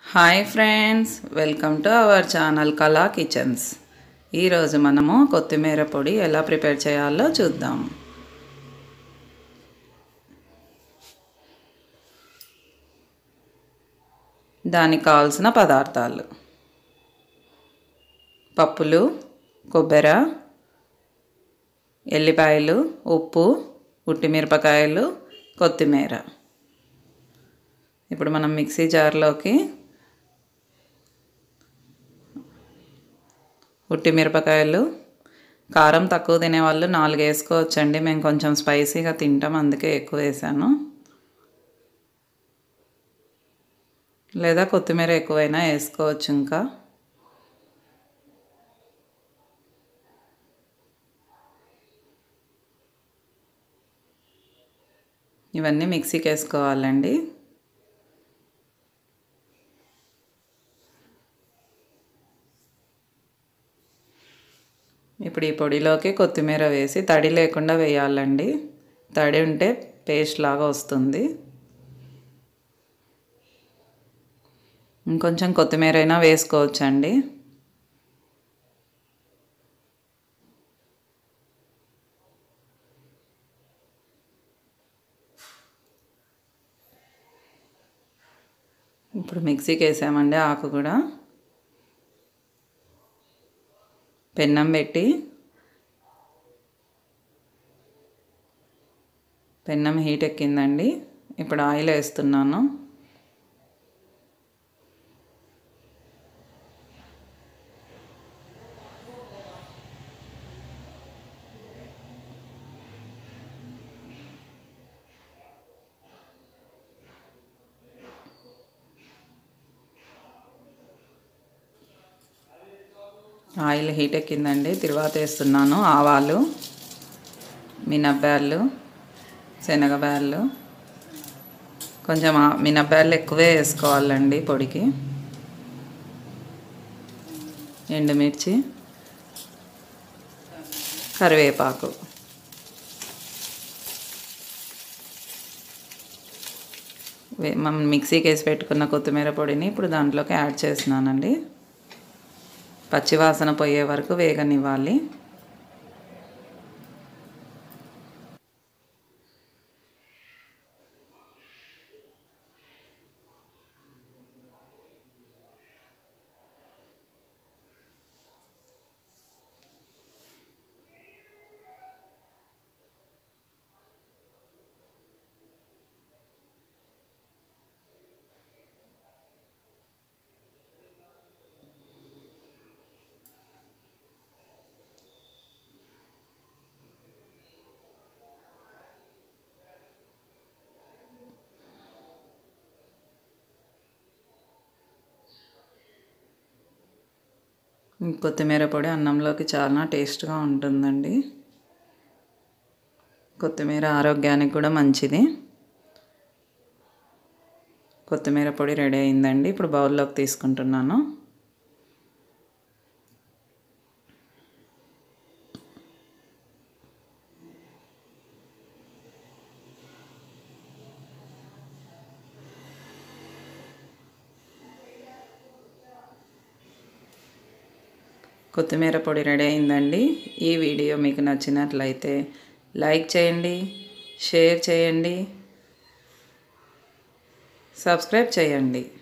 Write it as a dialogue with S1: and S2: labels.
S1: hi friends welcome to our channel Kala kitchens ఈరోజు మనము కొత్తిమీర పొడి ఎలా ప్రిపేర్ చేయాలో చూద్దాం దానికి కావాల్సిన పదార్థాలు పప్పులు కొబ్బరి ఎల్లిపాయలు ఉప్పు ఉట్టిమిరపకాయలు కొత్తిమీర ఇప్పుడు మనం మిక్సీ జార్లోకి ఉట్టి మిరపకాయలు కారం తక్కువ తినేవాళ్ళు నాలుగు వేసుకోవచ్చండి మేము కొంచెం స్పైసీగా తింటాం అందుకే ఎక్కువ వేసాను లేదా కొత్తిమీర ఎక్కువైనా వేసుకోవచ్చు ఇంకా ఇవన్నీ మిక్సీకి వేసుకోవాలండి ఇప్పుడు ఈ పొడిలోకి కొత్తిమీర వేసి తడి లేకుండా వేయాలండి తడి ఉంటే పేస్ట్ లాగా వస్తుంది ఇంకొంచెం కొత్తిమీర అయినా వేసుకోవచ్చండి ఇప్పుడు మిక్సీకి వేసామండి ఆకు కూడా పెన్నం పెట్టి పెన్నం హీట్ ఎక్కిందండి ఇప్పుడు ఆయిల్ వేస్తున్నాను ఆయిల్ హీట్ ఎక్కిందండి తిరువాత వేస్తున్నాను ఆవాలు మినప్పాళ్ళు శనగబ్యాళ్ళు కొంచెం మినప్పాళ్ళు ఎక్కువే వేసుకోవాలండి పొడికి ఎండుమిర్చి కరివేపాకు మనం మిక్సీకి వేసి పెట్టుకున్న కొత్తిమీర పొడిని ఇప్పుడు దాంట్లోకి యాడ్ చేస్తున్నానండి పచ్చివాసన పోయే వరకు వేగనివ్వాలి కొత్తిమీర పొడి అన్నంలోకి చాలా టేస్ట్గా ఉంటుందండి కొత్తిమీర ఆరోగ్యానికి కూడా మంచిది కొత్తిమీర పొడి రెడీ అయిందండి ఇప్పుడు బౌల్లోకి తీసుకుంటున్నాను కొత్తిమీర పొడి రెడీ అయిందండి ఈ వీడియో మీకు నచ్చినట్లయితే లైక్ చేయండి షేర్ చేయండి సబ్స్క్రైబ్ చేయండి